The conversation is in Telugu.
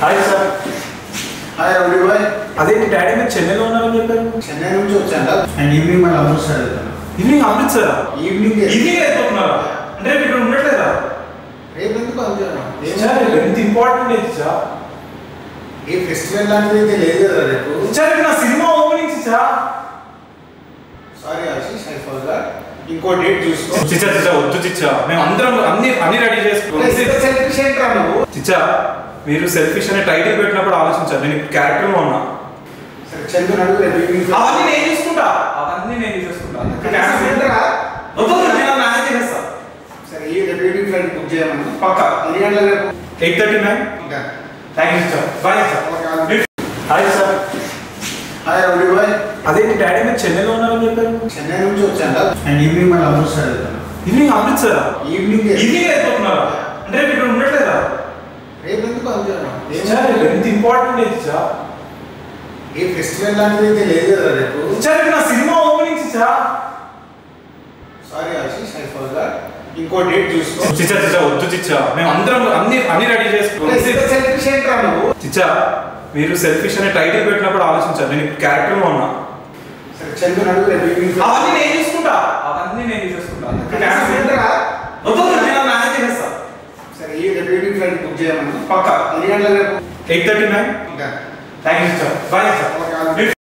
Hi sir hi rowdy boy అదే మీ డాడీ మీరు చెన్నైలో ఉన్నారని చెప్పారు చెన్నై నుంచి వచ్చాను అండ్ ఈవినింగ్ మళ్ళీ అమృత్సర్ వెళ్తాను ఈవినింగ్ అమృత్సరా ఈవినింగ్ ఈవినింగ్ అయిపోతున్నారా అంటే రేపు ఇక్కడ ఉండట్లేదా రేపు ఎందుకు అంటాను సార్ రేపు ఎంత ఇంపార్టెంట్ అయితే సార్ ఏ ఫెస్టివల్ లాంటిది అయితే లేదు కదా రేపు సార్ రేపు నా సినిమా opening sir sorry Ashish I forgot ఇంకో డేట్ చూసుకో చిచ్చా చిచ్చా వద్దు చిచ్చా మేము అందరం అన్ని అన్ని రెడీ చేసుకోవాలి సెల్ఫిష్ ఏంట్రా నువ్వు చిచ్చా మీరు సెల్ఫిష్ అనే టైటిల్ పెట్టినప్పుడు ఆలోచించాలి నేను ఇప్పుడు క్యారెక్టర్లో ఉన్నా సరే చందు నడుగు రేపు ఈవినింగ్ అవన్నీ నేను చూసుకుంటా అవన్నీ నేను చూసుకుంటా ఏంట్రా? వద్దు, వద్దు, నేను మేనేజ్ చేస్తా సరే ఈ రేపు ఈవినింగ్ ఫ్లైట్ బుక్ చేయమని పక్కా ఎన్ని గంటల రేపు ఎయిట్ థర్టీ నైన్ ఇంకా thank you sir bye sir hi sir hi rowdy boy అదే మీ డాడీ మీరు చెన్నైలో ఉన్నారని చెప్పారు చెన్నై నుంచి వచ్చాను అండ్ ఈవినింగ్ మళ్ళీ అమృత్సర్ వెళ్తాను ఈవినింగ్ అమృత్సరా ఈవినింగ్ ఈవినింగ్ అయిపోతున్నారా అంటే రేపు ఇక్కడ ఉండట్లేదా రేపు ఎందుకు అంటాను సార్ రేపు ఎంత ఇంపార్టెంట్ అయితే సార్ ఏ ఫెస్టివల్ లాంటిది అయితే లేదు కదా రేపు సార్ రేపు నా సినిమా opening sir sorry Ashish I forgot ఇంకో డేట్ చూసుకో చిచ్చా చిచ్చా వద్దు చిచ్చా మేము అందరం అన్ని అన్ని రెడీ చేసుకోవాలి సెల్ఫిష్ ఏంట్రా నువ్వు చిచ్చా మీరు సెల్ఫిష్ అనే టైటిల్ పెట్టినప్పుడు ఆలోచించాలి నేను ఇప్పుడు క్యారెక్టర్లో ఉన్నా సరే చందు నడుగు రేపు ఈవినింగ్ అవన్నీ నేను చూసుకుంటా అవన్నీ నేను చూసుకుంటా ఏంట్రా? వద్దు, వద్దు, నేను మేనేజ్ చేస్తా సరే ఈ రేపు ఈవినింగ్ ఫ్లైట్ బుక్ చేయమని పక్కా ఎన్ని గంటల రేపు ఎయిట్ థర్టీ నైన్ ఇంకా thank you sir bye sir